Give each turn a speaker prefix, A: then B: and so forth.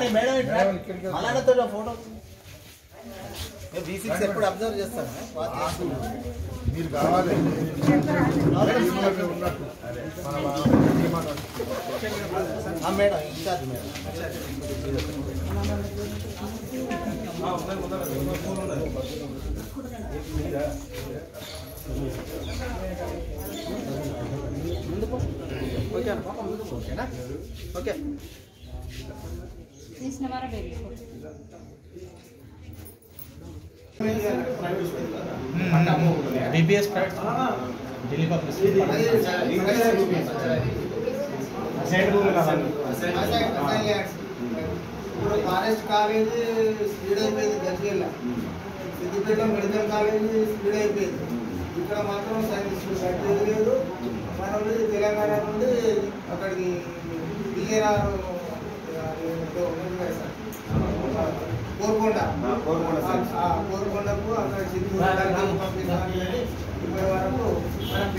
A: రాని మేడం ఇట్లా మలానతో ఫోటో బీ సిక్స్ ఎప్పుడు అబ్జర్వ్ చేస్తాను
B: మీరు కావాలి
A: ఆ మేడం ఇన్ఛార్జ్ మేడం ఓకే
C: తీసిన వారా బేబీ
A: బీబీఎస్ ప్రైవేట్ ఢిల్లీ పబ్లిక్
D: ఇప్పుడు ఫారెస్ట్ కాలేజ్ స్పీడ్ అయిపోయింది Gajwel Siddipet medical college speed అయిపోయింది ఇక్కడ మాత్రం సైన్స్ కట్టేది లేదు మన నుండి తెలంగాణ నుండి అక్కడికి బిఏఆర్ కోరుకొండ ఆ, కోరుకొండకు అక్కడ చిత్తూరు పంపిస్తామని ఇప్పటి వరకు మనం